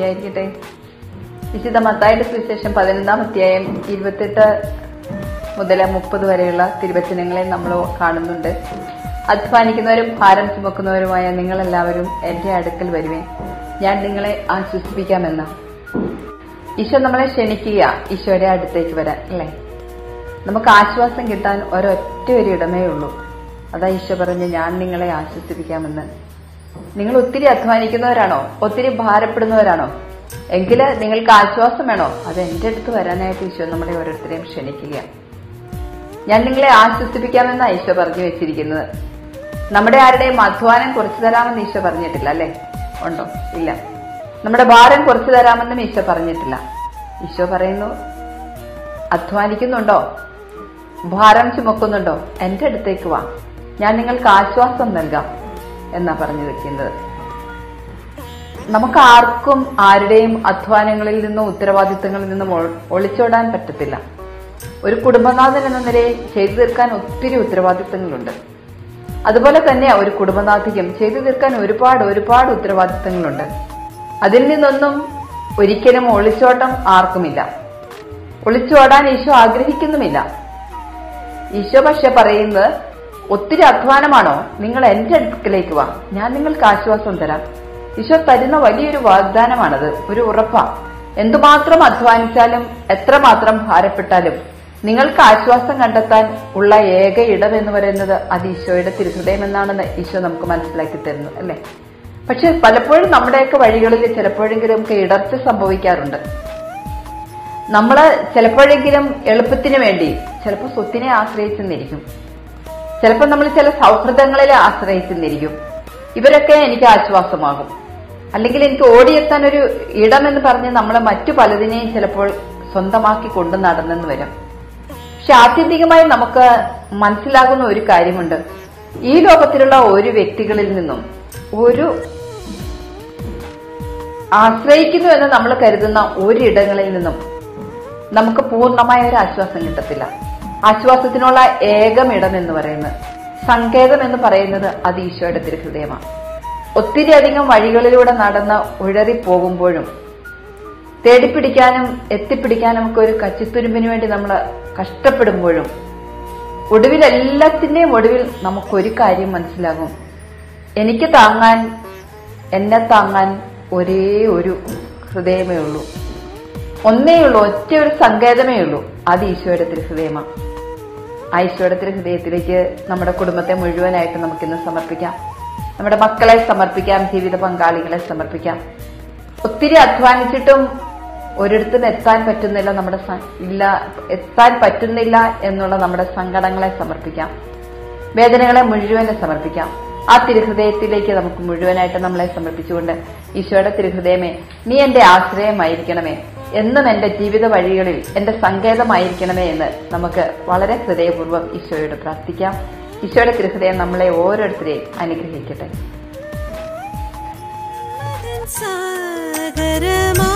സ്തുതിയായിരിക്കട്ടെ വിശുദ്ധ മത്തായുടെ സുവിശേഷം പതിനൊന്നാം അധ്യായം ഇരുപത്തെട്ട് മുതൽ മുപ്പത് വരെയുള്ള തിരുവചനങ്ങളെ നമ്മൾ കാണുന്നുണ്ട് അധ്വാനിക്കുന്നവരും ഭാരം ചുമക്കുന്നവരുമായ നിങ്ങളെല്ലാവരും എന്റെ അടുക്കൽ വരുവേ ഞാൻ നിങ്ങളെ ആശ്വസിപ്പിക്കാമെന്ന് ഈശോ നമ്മളെ ക്ഷണിക്കുക ഈശോയുടെ അടുത്തേക്ക് വരാൻ അല്ലേ നമുക്ക് ആശ്വാസം കിട്ടാൻ ഒരൊറ്റ ഒരു ഇടമേ ഉള്ളൂ അതാ ഈശോ പറഞ്ഞ് ഞാൻ നിങ്ങളെ ആശ്വസിപ്പിക്കാമെന്ന് നിങ്ങൾ ഒത്തിരി അധ്വാനിക്കുന്നവരാണോ ഒത്തിരി ഭാരപ്പെടുന്നവരാണോ എങ്കില് നിങ്ങൾക്ക് ആശ്വാസം വേണോ അത് എന്റെ അടുത്ത് വരാനായിട്ട് ഈശോ നമ്മളെ ഓരോരുത്തരെയും ക്ഷണിക്കുക ഞാൻ നിങ്ങളെ ആശ്വസിപ്പിക്കാമെന്നാണ് ഈശോ പറഞ്ഞു വെച്ചിരിക്കുന്നത് നമ്മുടെ ആരുടെയും അധ്വാനം കുറച്ചു തരാമെന്ന് ഈശോ പറഞ്ഞിട്ടില്ല അല്ലേ ഉണ്ടോ ഇല്ല നമ്മുടെ ഭാരം കുറച്ചു തരാമെന്നും ഈശോ പറഞ്ഞിട്ടില്ല ഈശോ പറയുന്നു അധ്വാനിക്കുന്നുണ്ടോ ഭാരം ചുമക്കുന്നുണ്ടോ എന്റെ അടുത്തേക്ക് വാ ഞാൻ നിങ്ങൾക്ക് ആശ്വാസം നൽകാം എന്നാ പറഞ്ഞു വെക്കുന്നത് നമുക്ക് ആർക്കും ആരുടെയും അധ്വാനങ്ങളിൽ നിന്നോ ഉത്തരവാദിത്തങ്ങളിൽ നിന്നും ഒ- ഒളിച്ചോടാൻ പറ്റത്തില്ല ഒരു കുടുംബനാഥൻ എന്ന നിലയിൽ ചെയ്തു തീർക്കാൻ ഒത്തിരി ഉത്തരവാദിത്തങ്ങളുണ്ട് അതുപോലെ തന്നെ ഒരു കുടുംബനാഥിക്കും ചെയ്തു തീർക്കാൻ ഒരുപാട് ഒരുപാട് ഉത്തരവാദിത്തങ്ങളുണ്ട് അതിൽ നിന്നൊന്നും ഒരിക്കലും ഒളിച്ചോട്ടം ആർക്കുമില്ല ഒളിച്ചോടാൻ ഈശോ ആഗ്രഹിക്കുന്നുമില്ല ഈശോ പക്ഷെ പറയുന്നത് ഒത്തിരി അധ്വാനമാണോ നിങ്ങൾ എന്റെ അടുക്കലേക്ക് വാ ഞാൻ നിങ്ങൾക്ക് ആശ്വാസം തരാം ഈശോ തരുന്ന വലിയൊരു വാഗ്ദാനമാണത് ഒരു ഉറപ്പാ എന്തുമാത്രം അധ്വാനിച്ചാലും എത്രമാത്രം ഭാരപ്പെട്ടാലും നിങ്ങൾക്ക് ആശ്വാസം കണ്ടെത്താൻ ഉള്ള ഏക ഇടം എന്ന് പറയുന്നത് അത് ഈശോയുടെ തിരുഹൃദയം എന്നാണെന്ന് ഈശോ നമുക്ക് മനസ്സിലാക്കി തരുന്നു അല്ലേ പക്ഷെ പലപ്പോഴും നമ്മുടെയൊക്കെ വഴികളിൽ ചിലപ്പോഴെങ്കിലും നമുക്ക് ഇടർച്ച സംഭവിക്കാറുണ്ട് നമ്മള് ചിലപ്പോഴെങ്കിലും എളുപ്പത്തിന് വേണ്ടി ചിലപ്പോൾ സ്വത്തിനെ ആശ്രയിച്ചെന്നിരിക്കും ചിലപ്പോൾ നമ്മൾ ചില സൗഹൃദങ്ങളിൽ ആശ്രയിച്ചെന്നിരിക്കും ഇവരൊക്കെ എനിക്ക് ആശ്വാസമാകും അല്ലെങ്കിൽ എനിക്ക് ഓടിയെത്താൻ ഒരു ഇടം എന്ന് പറഞ്ഞ് നമ്മളെ മറ്റു പലതിനെയും ചിലപ്പോൾ സ്വന്തമാക്കി കൊണ്ടു നടന്നെന്ന് വരും പക്ഷെ ആത്യന്തികമായി നമുക്ക് മനസ്സിലാകുന്ന ഒരു കാര്യമുണ്ട് ഈ ലോകത്തിലുള്ള ഒരു വ്യക്തികളിൽ നിന്നും ഒരു ആശ്രയിക്കുന്നു എന്ന് നമ്മൾ കരുതുന്ന ഒരിടങ്ങളിൽ നിന്നും നമുക്ക് പൂർണ്ണമായ ഒരു ആശ്വാസം കിട്ടത്തില്ല ആശ്വാസത്തിനുള്ള ഏകം ഇടം എന്ന് പറയുന്നത് സങ്കേതം എന്ന് പറയുന്നത് അത് ഈശോയുടെ തിരുഹൃദയമാണ് ഒത്തിരി അധികം വഴികളിലൂടെ നടന്ന് ഉഴറിപ്പോകുമ്പോഴും തേടിപ്പിടിക്കാനും എത്തിപ്പിടിക്കാനും ഒക്കെ ഒരു കച്ചിത്തുരുമ്പിന് വേണ്ടി നമ്മൾ കഷ്ടപ്പെടുമ്പോഴും ഒടുവിൽ എല്ലാത്തിന്റെയും ഒടുവിൽ നമുക്കൊരു കാര്യം മനസ്സിലാകും എനിക്ക് താങ്ങാൻ എന്നെ താങ്ങാൻ ഒരേ ഒരു ഹൃദയമേ ഉള്ളൂ ഒന്നേ ഉള്ളൂ ഒറ്റ ഒരു സങ്കേതമേ ഉള്ളൂ അത് ഈശോയുടെ തിരുഹൃദയമാണ് ആ ഈശോയുടെ തിരുഹൃദയത്തിലേക്ക് നമ്മുടെ കുടുംബത്തെ മുഴുവനായിട്ട് നമുക്കിന്ന് സമർപ്പിക്കാം നമ്മുടെ മക്കളെ സമർപ്പിക്കാം ജീവിത പങ്കാളികളെ സമർപ്പിക്കാം ഒത്തിരി അധ്വാനിച്ചിട്ടും ഒരിടത്തും എത്താൻ പറ്റുന്നില്ല നമ്മുടെ സ- ഇല്ല എത്താൻ പറ്റുന്നില്ല എന്നുള്ള നമ്മുടെ സങ്കടങ്ങളെ സമർപ്പിക്കാം വേദനകളെ മുഴുവനെ സമർപ്പിക്കാം ആ തിരുഹൃദയത്തിലേക്ക് നമുക്ക് മുഴുവനായിട്ട് നമ്മളെ സമർപ്പിച്ചുകൊണ്ട് ഈശോയുടെ തിരുഹൃദയമേ നീ എന്റെ ആശ്രയമായിരിക്കണമേ എന്നും എന്റെ ജീവിത വഴികളിൽ എന്റെ സങ്കേതമായിരിക്കണമേ എന്ന് നമുക്ക് വളരെ ഹൃദയപൂർവ്വം ഈശോയോട് പ്രാർത്ഥിക്കാം ഈശോയുടെ തിരുഹൃദയം നമ്മളെ ഓരോരുത്തരെയും അനുഗ്രഹിക്കട്ടെ സാഗരമാ